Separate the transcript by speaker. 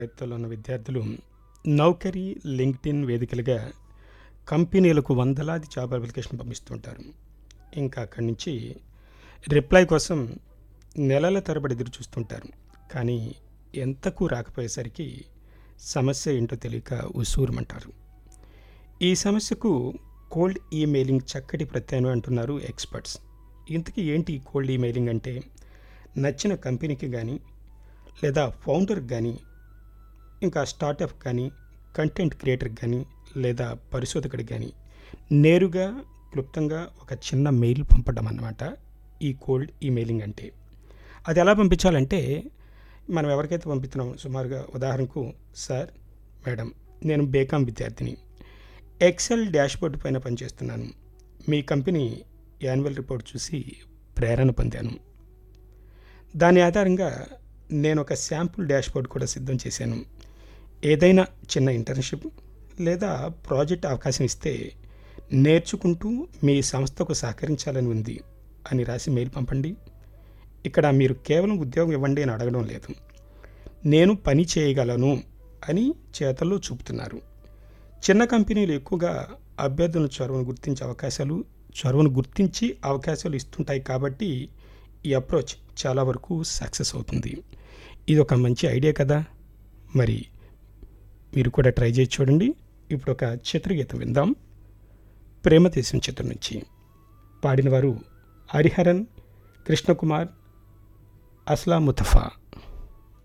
Speaker 1: తరగతుల్లో ఉన్న విద్యార్థులు నౌకరీ లింక్డ్ఇన్ వేదికలుగా కంపెనీలకు వందలాది జాబ్ అప్లికేషన్ పంపిస్తుంటారు ఇంకా అక్కడి నుంచి రిప్లై కోసం నెలల తరబడి ఎదురు చూస్తుంటారు కానీ ఎంతకు రాకపోయేసరికి సమస్య ఏంటో తెలియక ఉసూరమంటారు ఈ సమస్యకు కోల్డ్ ఈమెయిలింగ్ చక్కటి ప్రత్యామ్నాయం అంటున్నారు ఎక్స్పర్ట్స్ ఇంతకీ ఏంటి కోల్డ్ ఈమెయిలింగ్ అంటే నచ్చిన కంపెనీకి కానీ లేదా ఫౌండర్కి కానీ ఇంకా స్టార్టప్ కానీ కంటెంట్ క్రియేటర్కి కానీ లేదా పరిశోధకుడికి కానీ నేరుగా క్లుప్తంగా ఒక చిన్న మెయిల్ పంపడం అన్నమాట ఈ కోల్డ్ ఈమెయిలింగ్ అంటే అది ఎలా పంపించాలంటే మనం ఎవరికైతే పంపిస్తున్నాం సుమారుగా ఉదాహరణకు సార్ మేడం నేను బేకామ్ విద్యార్థిని ఎక్సెల్ డాష్బోర్డ్ పైన పనిచేస్తున్నాను మీ కంపెనీ యాన్యువల్ రిపోర్ట్ చూసి ప్రేరణ పొందాను దాని ఆధారంగా నేను ఒక శాంపుల్ డాష్బోర్డ్ కూడా సిద్ధం చేశాను ఏదైనా చిన్న ఇంటర్న్షిప్ లేదా ప్రాజెక్ట్ అవకాశం ఇస్తే నేర్చుకుంటూ మీ సంస్థకు సహకరించాలని ఉంది అని రాసి మెయిల్ పంపండి ఇక్కడ మీరు కేవలం ఉద్యోగం ఇవ్వండి అని అడగడం లేదు నేను పని చేయగలను అని చేతల్లో చూపుతున్నారు చిన్న కంపెనీలు ఎక్కువగా అభ్యర్థుల చొరవను గుర్తించే అవకాశాలు చొరవను గుర్తించి అవకాశాలు ఇస్తుంటాయి కాబట్టి ఈ అప్రోచ్ చాలా వరకు సక్సెస్ అవుతుంది ఇది ఒక మంచి ఐడియా కదా మరి మీరు కూడా ట్రై చేసి చూడండి ఇప్పుడు ఒక చిత్రగీతం విందాం ప్రేమదేశం చిత్రం నుంచి పాడినవారు హరిహరన్ కృష్ణకుమార్ అస్లా ముతఫా